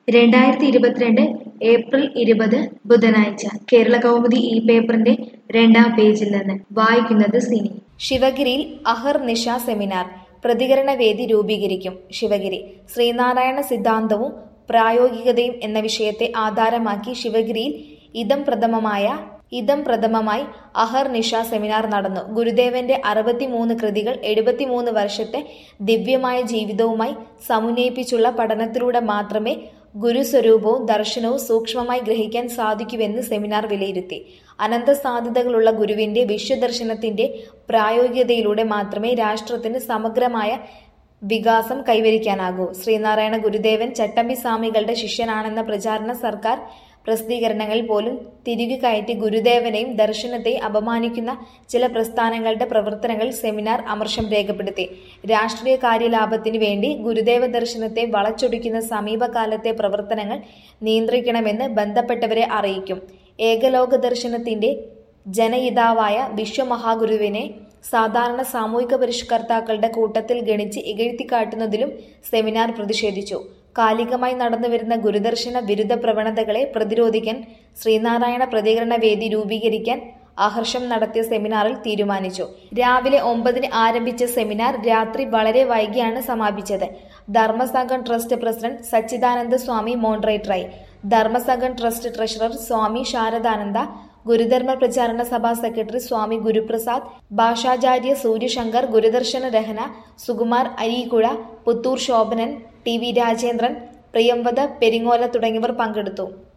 രണ്ടായിരത്തി ഇരുപത്തിരണ്ട് ഏപ്രിൽ ഇരുപത് ബുധനാഴ്ച കേരള കൗമുദി ഈ പേപ്പറിന്റെ രണ്ടാം പേജിൽ നിന്ന് വായിക്കുന്നത് സിനി ശിവഗിരിയിൽ അഹർ നിശ സെമിനാർ പ്രതികരണ വേദി രൂപീകരിക്കും ശിവഗിരി ശ്രീനാരായണ സിദ്ധാന്തവും പ്രായോഗികതയും എന്ന വിഷയത്തെ ആധാരമാക്കി ശിവഗിരിയിൽ ഇതം പ്രഥമമായ ഇതം പ്രഥമമായി അഹർ നിശ സെമിനാർ നടന്നു ഗുരുദേവന്റെ അറുപത്തിമൂന്ന് കൃതികൾ എഴുപത്തിമൂന്ന് വർഷത്തെ ദിവ്യമായ ജീവിതവുമായി സമന്വയിപ്പിച്ചുള്ള പഠനത്തിലൂടെ മാത്രമേ ഗുരുസ്വരൂപവും ദർശനവും സൂക്ഷ്മമായി ഗ്രഹിക്കാൻ സാധിക്കുമെന്ന് സെമിനാർ വിലയിരുത്തി അനന്ത സാധ്യതകളുള്ള ഗുരുവിന്റെ വിശ്വദർശനത്തിന്റെ പ്രായോഗികതയിലൂടെ മാത്രമേ രാഷ്ട്രത്തിന് സമഗ്രമായ വികാസം കൈവരിക്കാനാകൂ ശ്രീനാരായണ ഗുരുദേവൻ ചട്ടമ്പി സ്വാമികളുടെ ശിഷ്യനാണെന്ന പ്രചാരണ സർക്കാർ പ്രസിദ്ധീകരണങ്ങളിൽ പോലും തിരികെ കയറ്റി ഗുരുദേവനെയും ദർശനത്തെയും അപമാനിക്കുന്ന ചില പ്രസ്ഥാനങ്ങളുടെ പ്രവർത്തനങ്ങൾ സെമിനാർ അമർഷം രേഖപ്പെടുത്തി രാഷ്ട്രീയ കാര്യലാഭത്തിന് വേണ്ടി ഗുരുദേവ ദർശനത്തെ വളച്ചൊടിക്കുന്ന സമീപകാലത്തെ പ്രവർത്തനങ്ങൾ നിയന്ത്രിക്കണമെന്ന് ബന്ധപ്പെട്ടവരെ അറിയിക്കും ഏകലോക ദർശനത്തിന്റെ ജനഹിതാവായ വിശ്വമഹാഗുരുവിനെ സാധാരണ സാമൂഹിക പരിഷ്കർത്താക്കളുടെ കൂട്ടത്തിൽ ഗണിച്ച് ഇകഴ്ത്തിക്കാട്ടുന്നതിലും സെമിനാർ പ്രതിഷേധിച്ചു കാലികമായി നടന്നുവരുന്ന ഗുരുദർശന വിരുദ്ധ പ്രവണതകളെ പ്രതിരോധിക്കാൻ ശ്രീനാരായണ പ്രതികരണ വേദി രൂപീകരിക്കാൻ ആഹർഷം നടത്തിയ സെമിനാറിൽ തീരുമാനിച്ചു രാവിലെ ഒമ്പതിന് ആരംഭിച്ച സെമിനാർ രാത്രി വളരെ വൈകിയാണ് സമാപിച്ചത് ധർമ്മസംഘം ട്രസ്റ്റ് പ്രസിഡന്റ് സച്ചിദാനന്ദ സ്വാമി മോഡറേറ്ററായി Dharmasangham trust treasurer Swami Saradananda Gurudharma Pracharana Sabha secretary Swami Guruprasad ഭാഷാചാര്യ സൂര്യശങ്കർ ഗുരുദർശന രഹന സുകുമാർ അരീക്കുഴ പുത്തൂർ ശോഭനൻ ടി വി രാജേന്ദ്രൻ പ്രിയംവദ പെരിങ്ങോല തുടങ്ങിയവർ പങ്കെടുത്തു